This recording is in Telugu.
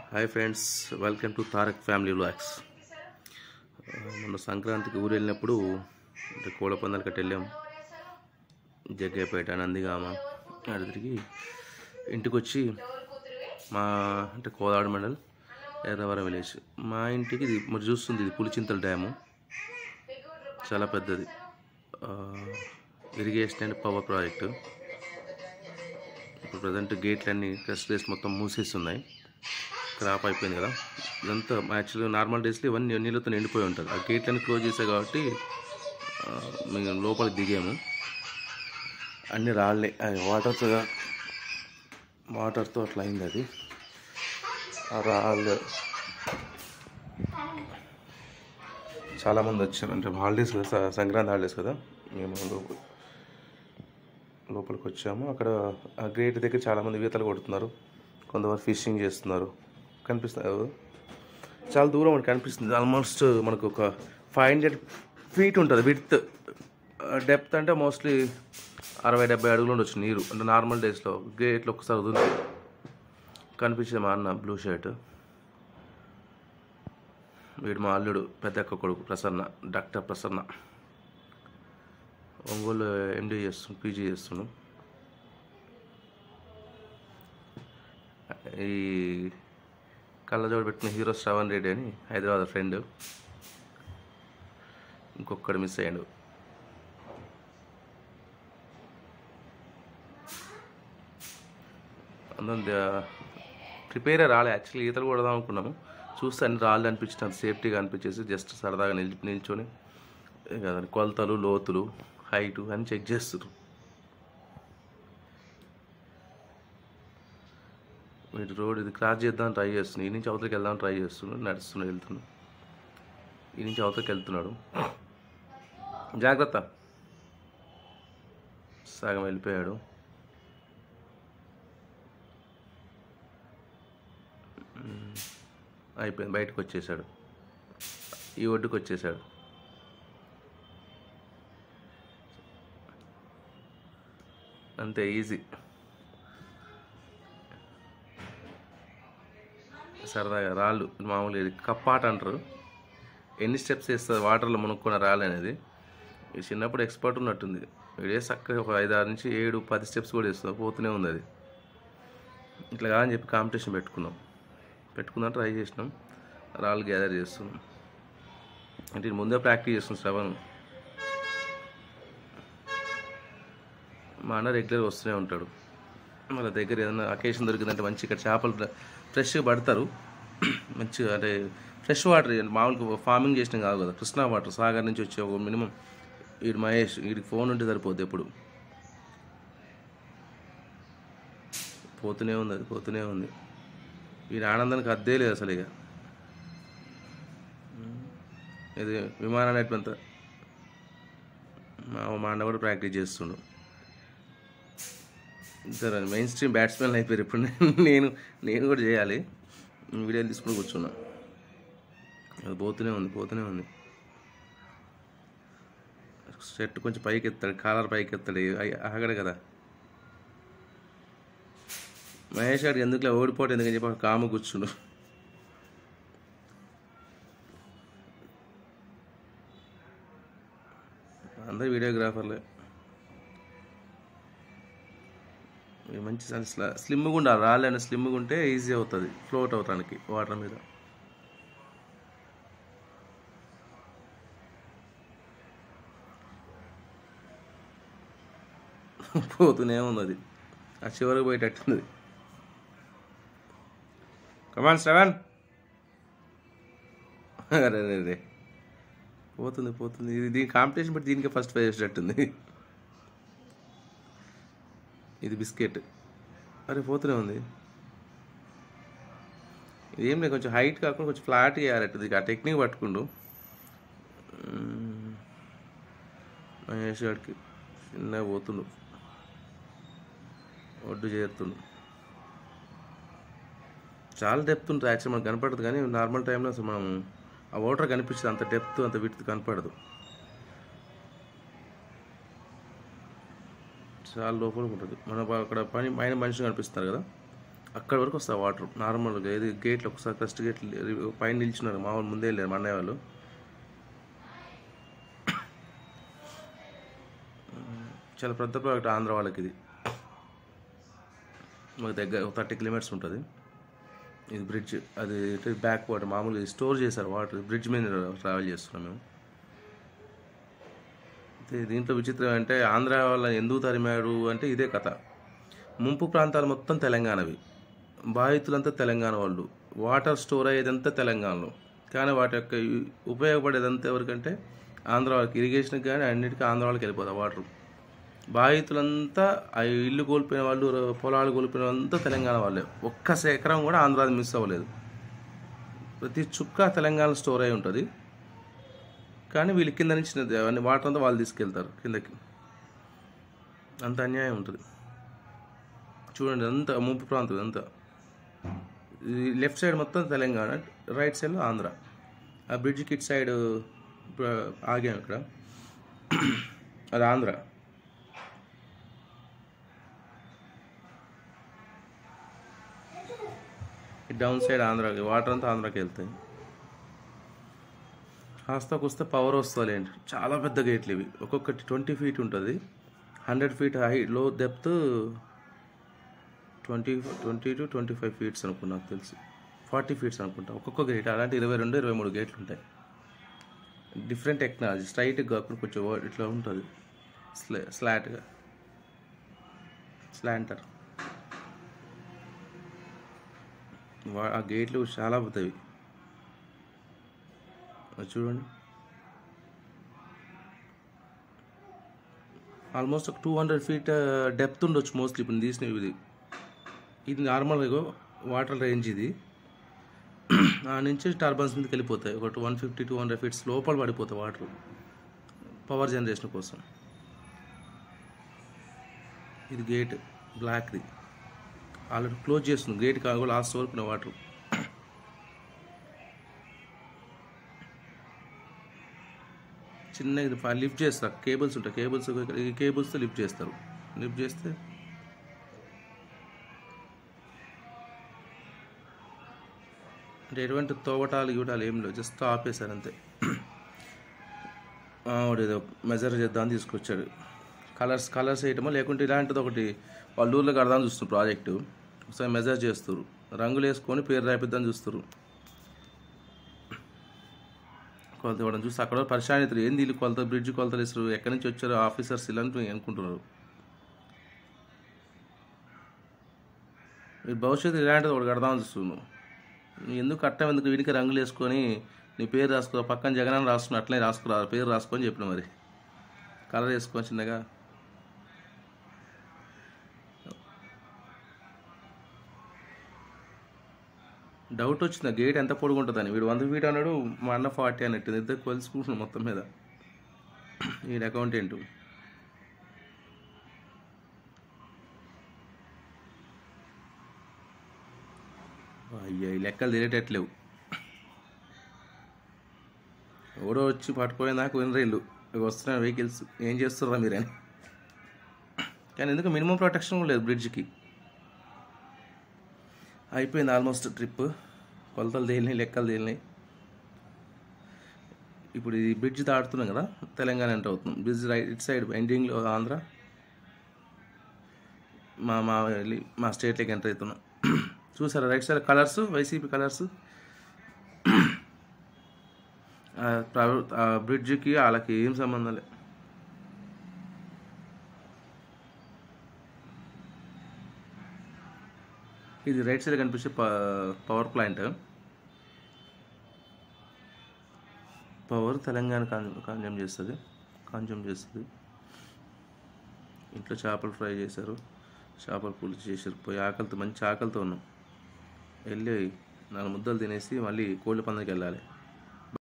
Hi friends welcome to Tarak family vlogs మొన్న సంక్రాంతికి ఊరు వెళ్ళినప్పుడు అంటే కోళ్ళ పందాలు కట్టి వెళ్ళాం జగ్గైపేట నందిగామ అటు తిరిగి ఇంటికి వచ్చి మా అంటే కోదాడ మండల్ ఎర్రవరం విలేజ్ మా ఇంటికి ఇది మరి చూస్తుంది ఇది పులిచింతల డ్యాము చాలా పెద్దది ఇరిగేషన్ అండ్ పవర్ ప్రాజెక్టు ఇప్పుడు ప్రజెంట్ గేట్లు అన్ని క్రష్ ప్లేస్ మొత్తం మూసేసి ఉన్నాయి క్రాప్ అయిపోయింది కదా ఇదంతా యాక్చువల్గా నార్మల్ డేస్లో ఇవన్నీ నీళ్ళతో నిండిపోయి ఉంటుంది ఆ గేట్లన్నీ క్లోజ్ చేసాయి కాబట్టి ఆ, మేము లోపలికి దిగాము అన్ని రాళ్ళే అది వాటర్తో వాటర్తో అట్లా అయింది అది ఆ రాళ్ళు చాలామంది వచ్చారు అంటే హాలిడేస్ కదా స- సంక్రాంతి హాలిడేస్ కదా మేము లోప- లోపలికి వచ్చాము అక్కడ ఆ గేట్ దగ్గర చాలామంది ఈతలు కొడుతున్నారు కొంతమంది ఫిషింగ్ చేస్తున్నారు కనిపిస్తుంది చాలా దూరం మనకి కనిపిస్తుంది ఆల్మోస్ట్ మనకు ఒక ఫైవ్ హండ్రెడ్ ఫీట్ ఉంటుంది విత్ డెప్త్ అంటే మోస్ట్లీ అరవై డెబ్బై అడుగులు ఉండొచ్చు నీరు అంటే నార్మల్ డేస్లో గేట్లో ఒకసారి వదులుతుంది కనిపించింది మా అన్న బ్లూ షర్ట్ వీడు మా అల్లుడు పెద్దక్క కొడుకు ప్రసన్న డాక్టర్ ప్రసన్న ఒంగోలు ఎండి చేస్తున్నాం పీజీ చేస్తున్నాం ఈ కళ్ళజోడు పెట్టిన హీరో శ్రవణ్ రెడ్డి అని హైదరాబాద్ ఫ్రెండ్ ఇంకొకడు మిస్ అయ్యాడు అందరం ప్రిపేర్ రాలే యాక్చువల్లీ ఈతలు కొడదాం అనుకున్నాము చూస్తే అన్ని రాళ్ళు అనిపించినంత సేఫ్టీగా అనిపించేసి జస్ట్ సరదాగా నిల్ నిల్చొని ఇక దాని కొలతలు లోతులు హైటు అని చెక్ చేస్తున్నారు వీటి రోడ్ ఇది క్రాస్ చేద్దాం ట్రై చేస్తున్నాను ఈ నుంచి అవతలకి వెళ్దాం ట్రై చేస్తున్నాడు నడుస్తున్నాడు వెళ్తున్నాడు ఈ నుంచి అవతలకి వెళ్తున్నాడు జాగ్రత్త సగం వెళ్ళిపోయాడు మ్మ్. అయిపోయింది బయటకు వచ్చేసాడు ఈ ఒడ్డుకు వచ్చేసాడు అంతే ఈజీ సరదాగా రాళ్ళు మామూలు ఇది కప్పాట అంటారు ఎన్ని స్టెప్స్ వేస్తుంది వాటర్లో మునుక్కున్న రాళ్ళు అనేది ఇది చిన్నప్పుడు ఎక్స్పర్ట్ ఉన్నట్టుంది వీడే చక్కగా ఒక ఐదు ఆరు నుంచి ఏడు పది స్టెప్స్ కూడా వేస్తుంది పోతూనే ఉంది అది ఇట్లా కాదని చెప్పి కాంపిటీషన్ పెట్టుకున్నాం పెట్టుకుందాం ట్రై చేసినాం రాళ్ళు గ్యాదర్ చేస్తున్నాం అంటే ఇది ముందే ప్రాక్టీస్ చేస్తున్నాం శ్రవణ్ మా అన్న రెగ్యులర్ వస్తూనే ఉంటాడు వాళ్ళ దగ్గర ఏదైనా అకేషన్ దొరికిందంటే మంచి ఇక్కడ చేపలు ఫ్రెష్గా పడతారు మంచిగా అంటే ఫ్రెష్ వాటర్ మామూలుగా ఫార్మింగ్ చేసిన కాదు కదా కృష్ణా వాటర్ సాగర్ నుంచి వచ్చే ఒక మినిమం వీడు మహేష్ వీడికి ఫోన్ ఉంటే సరిపోద్ది ఎప్పుడు పోతూనే ఉంది అది పోతూనే ఉంది వీడి ఆనందానికి అద్దే లేదు అసలు ఇక ఇది విమానం నడిపంత మా మా అన్న కూడా ప్రాక్టీస్ చేస్తుండు ఇద్దరు మెయిన్ స్ట్రీమ్ బ్యాట్స్మెన్ అయిపోయారు ఇప్పుడు నేను నేను కూడా చేయాలి వీడియోలు తీసుకుని కూర్చున్నా అది పోతూనే ఉంది పోతూనే ఉంది షర్ట్ కొంచెం పైకి ఎత్తాడు కాలర్ పైకి ఎత్తాడు అయ్ ఆగడు కదా మహేష్ గారికి ఎందుకులే ఓడిపోవడం ఎందుకని చెప్పి అక్కడ కాము కూర్చుండు అందరు వీడియోగ్రాఫర్లే ఇవి మంచి స్ల- స్లిమ్గా ఉండాలి రాళ్ళైన స్లిమ్గా ఉంటే ఈజీ అవుతుంది ఫ్లోట్ అవటానికి వాటర్ మీద పోతూనే ఉంది అది ఆ చివరికి పోయేటట్టుంది కమాన్ సెవెన్ అరే అరే అరే పోతుంది పోతుంది ఇది దీని కాంపిటీషన్ బట్టి దీనికే ఫస్ట్ ప్రైజ్ వచ్చేటట్టుంది ఇది బిస్కెట్ అరే పోతూనే ఉంది ఇదేం లేదు కొంచెం హైట్ కాకుండా కొంచెం ఫ్లాట్ చేయాలట్టు ఆ టెక్నిక్ పట్టుకుండు మ్మ్. మహేష్ గారికి చిన్నగా పోతుండు ఒడ్డు చేరుతుండు చాలా డెప్త్ ఉంటుంది యాక్చువల్ మనకు కనపడదు కానీ నార్మల్ టైంలో అసలు మనం ఆ వాటర్ కనిపిస్తుంది అంత డెప్త్ అంత విడ్త్ కనపడదు చాలా లోపలికి ఉంటుంది మన అక్కడ పని పైన మనుషులు కనిపిస్తారు కదా అక్కడ వరకు వస్తాయి వాటర్ నార్మల్గా ఏది గేట్లు ఒకసారి ఫస్ట్ గేట్ పైన నిల్చున్నారు మామూలు ముందే వెళ్ళారు మా అన్నయ్య వాళ్ళు చాలా పెద్ద ప్రాజెక్ట్ ఆంధ్ర వాళ్ళకి ఇది మాకు దగ్గర థర్టీ కిలోమీటర్స్ ఉంటుంది ఇది బ్రిడ్జ్ అది బ్యాక్ వాటర్ మామూలుగా స్టోర్ చేశారు వాటర్ బ్రిడ్జ్ మీద ట్రావెల్ చేస్తున్నాం మేము అయితే దీంట్లో విచిత్రం అంటే ఆంధ్ర వాళ్ళ ఎందుకు తరిమాడు అంటే ఇదే కథ ముంపు ప్రాంతాలు మొత్తం తెలంగాణవి బాధితులంతా తెలంగాణ వాళ్ళు వాటర్ స్టోర్ అయ్యేదంతా తెలంగాణలో కానీ వాటి యొక్క ఉపయోగపడేదంతా ఎవరికంటే ఆంధ్ర వాళ్ళకి ఇరిగేషన్కి కానీ అన్నిటికీ ఆంధ్ర వాళ్ళకి వెళ్ళిపోతుంది వాటర్ బాధితులంతా ఆ ఇల్లు కోల్పోయిన వాళ్ళు పొలాలు కోల్పోయిన వాళ్ళంతా తెలంగాణ వాళ్ళే ఒక్క ఎకరం కూడా ఆంధ్రాది మిస్ అవ్వలేదు ప్రతి చుక్క తెలంగాణ స్టోర్ అయి ఉంటుంది కానీ వీళ్ళు కింద నుంచి అవన్నీ వాటర్ అంతా వాళ్ళు తీసుకెళ్తారు కిందకి అంత అన్యాయం ఉంటుంది చూడండి అంతా ముంపు ప్రాంతం అంతా లెఫ్ట్ సైడ్ మొత్తం తెలంగాణ రైట్ సైడ్ ఆంధ్ర ఆ బ్రిడ్జ్కి ఇటు సైడ్ ఆగాం ఇక్కడ అది ఆంధ్ర డౌన్ సైడ్ ఆంధ్రాకి వాటర్ అంతా ఆంధ్రాకి వెళ్తాయి కాస్త వస్తే పవర్ వస్తుంది ఏంటి చాలా పెద్ద గేట్లు ఇవి ఒక్కొక్కటి ట్వంటీ ఫీట్ ఉంటుంది హండ్రెడ్ ఫీట్ హై లో depth twenty twenty to twenty five feets అనుకున్నా నాకు తెలిసి ఫార్టీ ఫీట్స్ అనుకుంటా ఒక్కొక్క గేట్ అలాంటి ఇరవై రెండు ఇరవై మూడు గేట్లు ఉంటాయి డిఫరెంట్ టెక్నాలజీ స్ట్రైట్గా కాకుండా కొంచెం వ- ఇట్లా ఉంటుంది స్లా స్లాట్గా స్లాంటర్ వా- ఆ గేట్లు చాలా పోతాయి అది చూడండి ఆల్మోస్ట్ ఒక టూ హండ్రెడ్ ఫీట్ డెప్త్ ఉండొచ్చు మోస్ట్లీ ఇప్పుడు తీసినవి ఇది ఇది నార్మల్గా వాటర్ రేంజ్ ఇది ఆ నుంచి టర్బన్స్ మీదకి వెళ్ళిపోతాయి ఒక one fifty two hundred feets లోపల పడిపోతాయి వాటర్ పవర్ జనరేషన్ కోసం ఇది గేట్ బ్లాక్ది ఆల్రెడీ క్లోజ్ చేస్తుంది గేట్ కాదు లాస్ట్ వరకు వాటర్ చిన్న ఇది లిఫ్ట్ చేస్తారు కేబుల్స్ ఉంటాయి కేబుల్స్ ఈ కేబుల్స్తో లిఫ్ట్ చేస్తారు లిఫ్ట్ చేస్తే అంటే ఎటువంటి తోవటాలు ఇవ్వటాలు ఏం లేవు జస్ట్ ఆపేశారు అంతే వాడు ఏదో మెజర్ చేద్దామని తీసుకొచ్చాడు కలర్స్ కలర్స్ వేయటమో లేకుంటే ఇలాంటిది ఒకటి వాళ్ళ ఊర్లో కడదామని చూస్తున్నారు ప్రాజెక్టు ఒకసారి మెజర్ చేస్తారు రంగులు వేసుకొని పేరు రాపిద్దామని చూస్తారు కొలత ఇవ్వడం చూసి అక్కడ పరిశానితులు ఏంది వీళ్ళు కొలత బ్రిడ్జ్ కొలతలు ఇస్తారు ఎక్కడి నుంచి వచ్చారు ఆఫీసర్స్ ఇలా అని అనుకుంటున్నారు ఈ భవిష్యత్తు ఇలాంటిది ఒకటి కడదామని చూస్తున్నావు నువ్వు ఎందుకు కట్టం ఎందుకు వీడికి రంగులు వేసుకొని నీ పేరు రాసుకో పక్కన జగన్ రాసుకుని అట్లనే రాసుకురా పేరు రాసుకొని చెప్పిన మరి కలర్ వేసుకొని చిన్నగా డౌట్ వచ్చింది గేట్ ఎంత పొడుగుంటుందని వీడు వంద ఫీట్ అన్నాడు మా అన్న ఫార్టీ అన్నట్టు ఇద్దరు కొలుసుకుంటున్నాం మొత్తం మీద వీడి అకౌంటెంట్ అయ్యా ఈ లెక్కలు తిరిగేటట్లేవు ఎవడో వచ్చి పట్టుకోలేదాకా వినరేళ్ళు ఇవి వస్తున్న వెహికల్స్ ఏం చేస్తున్నారా మీరని కానీ ఎందుకు మినిమం ప్రొటెక్షన్ కూడా లేదు బ్రిడ్జ్కి అయిపోయింది ఆల్మోస్ట్ ట్రిప్ కొలతలు తేలినాయి లెక్కలు తేలినాయి ఇప్పుడు ఈ బ్రిడ్జ్ దాటుతున్నాం కదా తెలంగాణ ఎంటర్ అవుతున్నాం బ్రిడ్జ్ రైట్ ఇట్ సైడ్ ఎండింగ్లో ఆంధ్ర మా మా వెళ్ళి మా స్టేట్లోకి ఎంటర్ అవుతున్నాం చూసారా right side colours YCP colours ఆ బ్రిడ్జ్కి వాళ్ళకి ఏం సంబంధం లేదు ఇది రైట్ సైడ్ కనిపించే power plant power Telangana consume చేస్తుంది కాన్జ్యూమ్ చేస్తుంది ఇంట్లో చేపలు ఫ్రై చేశారు చేపల పులుసు చేశారు పోయి ఆకలితో మంచి ఆకలితో ఉన్నాం వెళ్ళి నాలుగు ముద్దలు తినేసి మళ్ళీ కోళ్ళ పందరికి వెళ్ళాలి